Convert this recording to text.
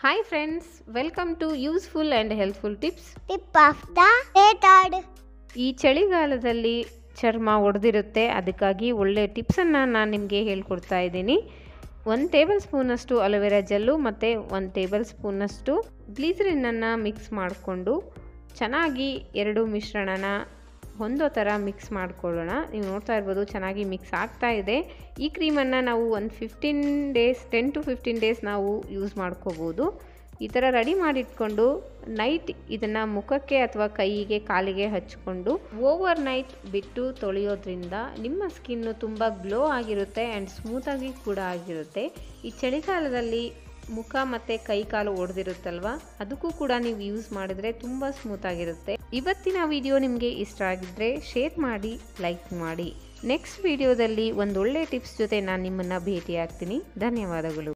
Hi friends welcome to useful and helpful tips Tip of the method. ಈ ಚಳಿಗಾಲದಲ್ಲಿ ಚರ್ಮ ಒಡೆದಿರುತ್ತೆ ಅದಕ್ಕಾಗಿ ಒಳ್ಳೆ ಟಿಪ್ಸನ್ನು ನಾನು ನಿಮಗೆ ಹೇಳ್ಕೊಡ್ತಾ ಇದ್ದೀನಿ ಒಂದು ಟೇಬಲ್ ಸ್ಪೂನಷ್ಟು ಅಲೋವೆರಾ ಜೆಲ್ಲು ಮತ್ತು ಒಂದು ಟೇಬಲ್ ಸ್ಪೂನಷ್ಟು ಗ್ಲೀಸರಿನನ್ನು ಮಿಕ್ಸ್ ಮಾಡಿಕೊಂಡು ಚೆನ್ನಾಗಿ ಎರಡು ಮಿಶ್ರಣನ ಹೊಂದೋ ಥರ ಮಿಕ್ಸ್ ಮಾಡ್ಕೊಳ್ಳೋಣ ನೀವು ನೋಡ್ತಾ ಇರ್ಬೋದು ಚೆನ್ನಾಗಿ ಮಿಕ್ಸ್ ಆಗ್ತಾ ಇದೆ ಈ ಕ್ರೀಮನ್ನು ನಾವು ಒಂದು fifteen days ten to fifteen days ನಾವು ಯೂಸ್ ಮಾಡ್ಕೋಬೋದು ಈ ಥರ ರೆಡಿ ಮಾಡಿಟ್ಕೊಂಡು ನೈಟ್ ಇದನ್ನು ಮುಖಕ್ಕೆ ಅಥವಾ ಕೈಗೆ ಕಾಲಿಗೆ ಹಚ್ಕೊಂಡು ಓವರ್ ನೈಟ್ ಬಿಟ್ಟು ತೊಳೆಯೋದ್ರಿಂದ ನಿಮ್ಮ ಸ್ಕಿನ್ನು ತುಂಬ ಗ್ಲೋ ಆಗಿರುತ್ತೆ ಆ್ಯಂಡ್ ಸ್ಮೂತಾಗಿ ಕೂಡ ಆಗಿರುತ್ತೆ ಈ ಚಳಿಗಾಲದಲ್ಲಿ ಮುಖ ಮತ್ತು ಕೈ ಕಾಲು ಒಡೆದಿರುತ್ತಲ್ವ ಅದಕ್ಕೂ ಕೂಡ ನೀವು ಯೂಸ್ ಮಾಡಿದ್ರೆ ತುಂಬ ಸ್ಮೂತಾಗಿರುತ್ತೆ ಇವತ್ತಿನ ವಿಡಿಯೋ ನಿಮಗೆ ಇಷ್ಟ ಆಗಿದ್ದರೆ ಶೇರ್ ಮಾಡಿ ಲೈಕ್ ಮಾಡಿ ನೆಕ್ಸ್ಟ್ ವಿಡಿಯೋದಲ್ಲಿ ಒಂದೊಳ್ಳೆ ಟಿಪ್ಸ್ ಜೊತೆ ನಾನು ನಿಮ್ಮನ್ನು ಭೇಟಿ ಆಗ್ತೀನಿ ಧನ್ಯವಾದಗಳು